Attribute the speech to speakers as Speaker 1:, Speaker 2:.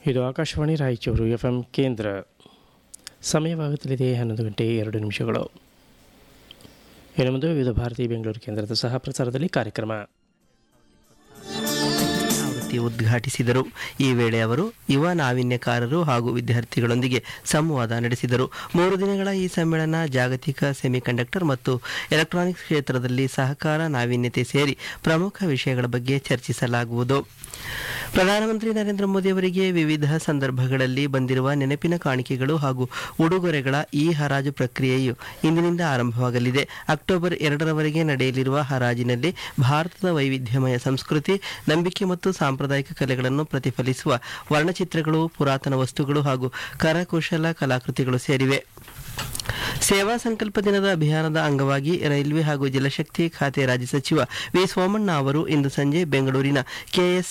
Speaker 1: ಇದು Akashvani Raichur F M ಕೇಂದ್ರ ಸಮಯವಾಗುತ್ತಲಿದೆ ಹನ್ನೊಂದು ಗಂಟೆ ಎರಡು ನಿಮಿಷಗಳು ಇನ್ನು ಮುಂದೆ ವಿವಿಧ ಭಾರತಿ ಬೆಂಗಳೂರು ಕೇಂದ್ರದ ಸಹ ಪ್ರಸಾರದಲ್ಲಿ ಕಾರ್ಯಕ್ರಮ
Speaker 2: ಆವೃತ್ತಿ ಉದ್ಘಾಟಿಸಿದರು ಈ ವೇಳೆ ಅವರು ಯುವ ನಾವೀನ್ಯಕಾರರು ಹಾಗೂ ವಿದ್ಯಾರ್ಥಿಗಳೊಂದಿಗೆ ಸಂವಾದ ನಡೆಸಿದರು ಮೂರು ದಿನಗಳ ಈ ಸಮ್ಮೇಳನ ಜಾಗತಿಕ ಸೆಮಿಕಂಡಕ್ಟರ್ ಮತ್ತು ಎಲೆಕ್ಟ್ರಾನಿಕ್ಸ್ ಕ್ಷೇತ್ರದಲ್ಲಿ ಸಹಕಾರ ನಾವೀನ್ಯತೆ ಸೇರಿ ಪ್ರಮುಖ ವಿಷಯಗಳ ಬಗ್ಗೆ ಚರ್ಚಿಸಲಾಗುವುದು ಪ್ರಧಾನಮಂತ್ರಿ ನರೇಂದ್ರ ಮೋದಿ ಅವರಿಗೆ ವಿವಿಧ ಸಂದರ್ಭಗಳಲ್ಲಿ ಬಂದಿರುವ ನೆನಪಿನ ಕಾಣಿಕೆಗಳು ಹಾಗೂ ಉಡುಗೊರೆಗಳ ಈ ಹರಾಜು ಪ್ರಕ್ರಿಯೆಯು ಇಂದಿನಿಂದ ಆರಂಭವಾಗಲಿದೆ ಅಕ್ಟೋಬರ್ ಎರಡರವರೆಗೆ ನಡೆಯಲಿರುವ ಹರಾಜಿನಲ್ಲಿ ಭಾರತದ ವೈವಿಧ್ಯಮಯ ಸಂಸ್ಕೃತಿ ನಂಬಿಕೆ ಮತ್ತು ಸಾಂಪ್ರದಾಯಿಕ ಕಲೆಗಳನ್ನು ಪ್ರತಿಫಲಿಸುವ ವರ್ಣಚಿತ್ರಗಳು ಪುರಾತನ ವಸ್ತುಗಳು ಹಾಗೂ ಕರಕುಶಲ ಕಲಾಕೃತಿಗಳು ಸೇರಿವೆ ಸೇವಾ ಸಂಕಲ್ಪ ದಿನದ ಅಭಿಯಾನದ ಅಂಗವಾಗಿ ರೈಲ್ವೆ ಹಾಗೂ ಜಲಶಕ್ತಿ ಖಾತೆ ರಾಜ್ಯ ಸಚಿವ ವಿ ಸೋಮಣ್ಣ ಅವರು ಇಂದು ಸಂಜೆ ಬೆಂಗಳೂರಿನ ಕೆಎಸ್